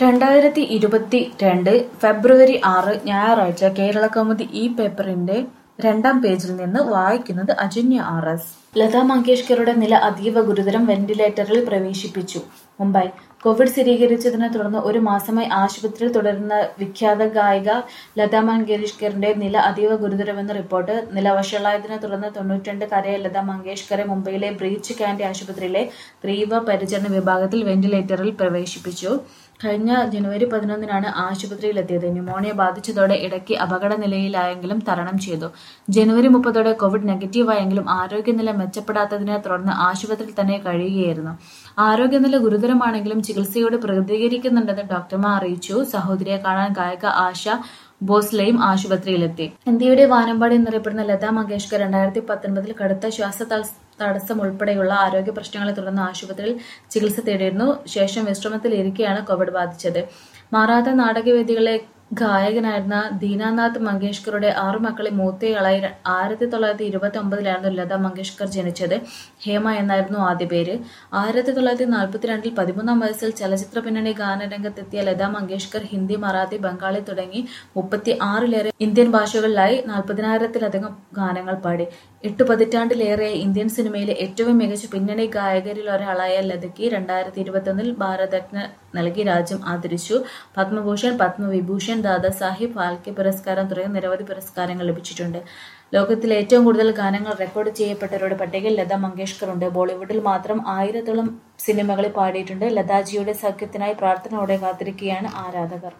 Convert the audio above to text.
രണ്ടായിരത്തി ഇരുപത്തി രണ്ട് ഫെബ്രുവരി ആറ് ഞായറാഴ്ച കേരള കൗമുദി ഈ പേപ്പറിന്റെ രണ്ടാം പേജിൽ നിന്ന് വായിക്കുന്നത് അജന്യ ആർ എസ് ലതാ മങ്കേഷ്കറുടെ നില അതീവ ഗുരുതരം വെന്റിലേറ്ററിൽ പ്രവേശിപ്പിച്ചു മുംബൈ കോവിഡ് സ്ഥിരീകരിച്ചതിനെ തുടർന്ന് ഒരു മാസമായി ആശുപത്രിയിൽ തുടരുന്ന വിഖ്യാത ഗായിക ലതാ മങ്കേഷ്കറിന്റെ നില അതീവ ഗുരുതരമെന്ന് റിപ്പോർട്ട് നില വഷളായതിനെ തുടർന്ന് തൊണ്ണൂറ്റിരണ്ടുകാരിയായ ലതാ മങ്കേഷ്കറെ മുംബൈയിലെ ബ്രീച്ച് കാൻഡി ആശുപത്രിയിലെ തീവ്ര പരിചരണ വിഭാഗത്തിൽ വെന്റിലേറ്ററിൽ പ്രവേശിപ്പിച്ചു കഴിഞ്ഞ ജനുവരി പതിനൊന്നിനാണ് ആശുപത്രിയിലെത്തിയത് ന്യൂമോണിയ ബാധിച്ചതോടെ ഇടയ്ക്ക് അപകടനിലയിലായെങ്കിലും തരണം ചെയ്തു ജനുവരി മുപ്പതോടെ കോവിഡ് നെഗറ്റീവായെങ്കിലും ആരോഗ്യനില മെച്ചപ്പെടാത്തതിനെ തുടർന്ന് ആശുപത്രിയിൽ തന്നെ കഴിയുകയായിരുന്നു ആരോഗ്യനില ഗുരുതരമാണെങ്കിലും ചികിത്സയോട് പ്രതികരിക്കുന്നുണ്ടെന്ന് ഡോക്ടർമാർ അറിയിച്ചു സഹോദരിയെ കാണാൻ ഗായിക ആശ ഭോസ്ലെയും ആശുപത്രിയിലെത്തി ഇന്ത്യയുടെ വാനമ്പാടി എന്നറിയപ്പെടുന്ന ലതാ മങ്കേഷ്കർ രണ്ടായിരത്തി പത്തൊൻപതിൽ കടുത്ത ശ്വാസ തടസ്സം ഉൾപ്പെടെയുള്ള ആരോഗ്യ പ്രശ്നങ്ങളെ തുടർന്ന് ആശുപത്രിയിൽ ചികിത്സ തേടിയിരുന്നു ശേഷം വിശ്രമത്തിലിരിക്കെയാണ് കോവിഡ് ബാധിച്ചത് മാറാത്ത നാടകവേദികളെ ഗായകനായിരുന്ന ദീനാനാഥ് മങ്കേഷ്കറുടെ ആറു മക്കളിൽ മൂത്തയാളായി ആയിരത്തി തൊള്ളായിരത്തി ഇരുപത്തി ഒമ്പതിലായിരുന്നു ലതാ മങ്കേഷ്കർ ജനിച്ചത് ഹേമ എന്നായിരുന്നു ആദ്യ പേര് ആയിരത്തി തൊള്ളായിരത്തി നാൽപ്പത്തിരണ്ടിൽ പതിമൂന്നാം വയസ്സിൽ ചലച്ചിത്ര പിന്നണി ഗാനരംഗത്തെത്തിയ ലതാ മങ്കേഷ്കർ ഹിന്ദി മറാത്തി ബംഗാളി തുടങ്ങി മുപ്പത്തി ആറിലേറെ ഇന്ത്യൻ ഭാഷകളിലായി നാൽപ്പതിനായിരത്തിലധികം ഗാനങ്ങൾ പാടി എട്ട് പതിറ്റാണ്ടിലേറെ ഇന്ത്യൻ സിനിമയിലെ ഏറ്റവും മികച്ച പിന്നണി ഗായകരിൽ ഒരാളായ ലതയ്ക്ക് രണ്ടായിരത്തി ഇരുപത്തൊന്നിൽ ഭാരതരത്ന നൽകി രാജ്യം ആദരിച്ചു പത്മഭൂഷൺ പത്മവിഭൂഷൺ ദാദാസാഹിബ് ഫാൽക്കെ പുരസ്കാരം തുടങ്ങിയ നിരവധി പുരസ്കാരങ്ങൾ ലഭിച്ചിട്ടുണ്ട് ലോകത്തിലെ ഏറ്റവും കൂടുതൽ ഗാനങ്ങൾ റെക്കോർഡ് ചെയ്യപ്പെട്ടവരുടെ പട്ടികയിൽ ലതാ മങ്കേഷ്കർ ഉണ്ട് ബോളിവുഡിൽ മാത്രം ആയിരത്തോളം സിനിമകളിൽ പാടിയിട്ടുണ്ട് ലതാജിയുടെ സൗഖ്യത്തിനായി പ്രാർത്ഥനയോടെ കാത്തിരിക്കുകയാണ് ആരാധകർ